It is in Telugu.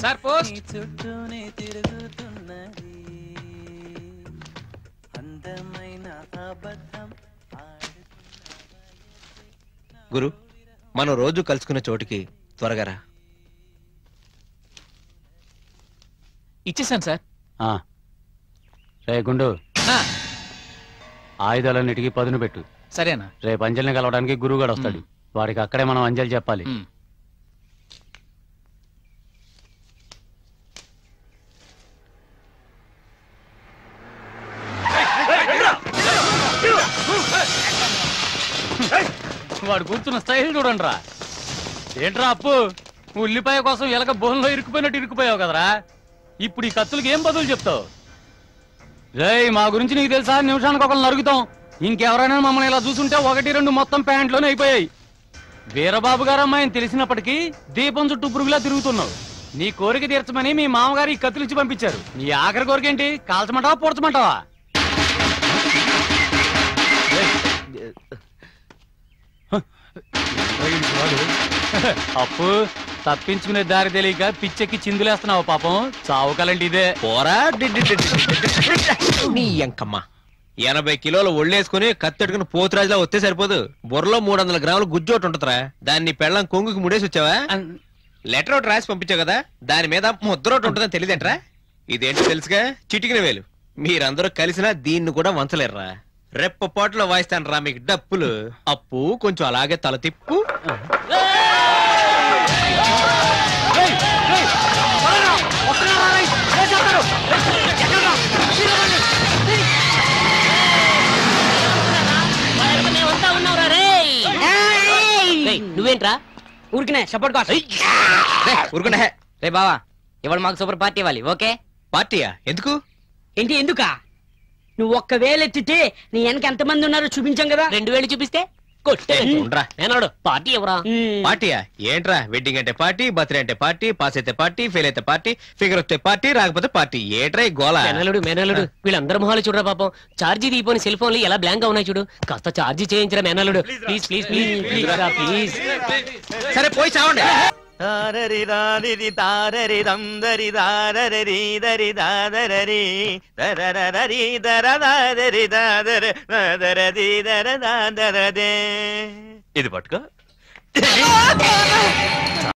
సార్ పోస్ట్ చుట్టూనే తిరుగుతున్నది అందమైన అబద్ధం గురు మనం రోజు కలుసుకునే చోటికి త్వరగా రా ఇచ్చేసాను సార్ ఆ. రే గుండు ఆ, ఆయుధాలన్నిటికీ పదును పెట్టు సరేనా రేపు అంజలిని కలవడానికి గురువుగాడు వస్తాడు వాడికి అక్కడే మనం అంజలి చెప్పాలి ఉమ్. వాడు కూర్చున్న స్టైల్ చూడండి రా ఏంట్రా అప్పు ఉల్లిపాయ కోసం ఎలక బోన్లో ఇరుక్కుపోయినట్టు ఇరుక్కుపోయావు కదరా ఇప్పుడు ఈ కత్తులకి ఏం బదులు చెప్తావు రేయ్ మా గురించి నీకు తెలుసా నిమిషానికి ఒకళ్ళు నరుగుతాం ఇంకెవరైనా మమ్మల్ని ఇలా చూసుంటే ఒకటి రెండు మొత్తం ప్యాంట్లోనే అయిపోయాయి వీరబాబు గారు అమ్మాయిని తెలిసినప్పటికీ దీపం చుట్టూ పురుగులా తిరుగుతున్నావు నీ కోరిక తీర్చమని మీ మామగారు ఈ కత్తులు ఇచ్చి పంపించారు నీ ఆఖరి కోరిక ఏంటి కాల్చమంటావా పూడ్చమంటావా అప్పు తప్పించుకునే దారి తెలియక పిచ్చెక్కి చిందులేస్తున్నావు పాపం చావు కలండి ఇదే పోరా డి- డి- డి- డి- డి- డి- డి- నీ ఎంకమ్మ ఎనభై కిలోలు ఒళ్ళేసుకుని కత్తెడుకుని పోతురాజులా వస్తే సరిపోదు బుర్రలో మూడు వందల గ్రాములు గుజ్జోటి ఉంటుందిరా దాన్ని పెళ్ళం కొంగుకి ముడేసి వచ్చావా లెటర్ ఒకటి రాసి పంపించావు కదా దాని మీద ముద్ర ఒకటి ఉంటుందని తెలియదేంట్రా ఇదేంటో తెలుసుగా చిటికిన వేలు మీరందరూ కలిసినా దీన్ని కూడా వంచలేరురా రెప్పపాటులో వాయిస్తాను రా మీకు డప్పులు అప్పు కొంచెం అలాగే తల తిప్పు రేయ్, నువ్వేంట్రా ఊరికినే సపోర్ట్ కాదు ఊరుకుండా రే బావా ఇవాళ మాకు సూపర్ పార్టీ ఇవ్వాలి ఓకే పార్టీయా ఎందుకు ఏంటి ఎందుకా నువ్వు ఒక్క వేలెత్తితే నీ వెనక ఎంతమంది ఉన్నారో చూపించాం కదా రెండు వేలు చూపిస్తే కొట్టే ఏ, ఉండ్రా. నేనాడు పార్టీ ఎవరా ఉమ్. పార్టీయా ఏంట్రా వెడ్డింగ్ అంటే పార్టీ బర్త్డే అంటే పార్టీ పాస్ అయితే పార్టీ ఫెయిల్ అయితే పార్టీ ఫిగర్ వస్తే పార్టీ రాకపోతే పార్టీ ఏట్రా ఈ గోల మెనలుడు మెనలుడు వీళ్ళందరి మొహాలు చూడరా పాపం ఛార్జీ తీపోని సెల్ ఫోన్లు ఎలా బ్లాంక్ గా ఉన్నాయి చూడు కాస్త ఛార్జీ చేయించరా మెనలుడు ప్లీజ్ ప్లీజ్ ప్లీజ్ ప్లీజ్ రా ప్లీజ్ సరే పోయి చావండి దారరి దారిరి దారరి దందరి దారరి దరి దాదరరి దరరరి దర దాదరి దాదర దాదరది దర దాదరదే ఇది పట్టుకో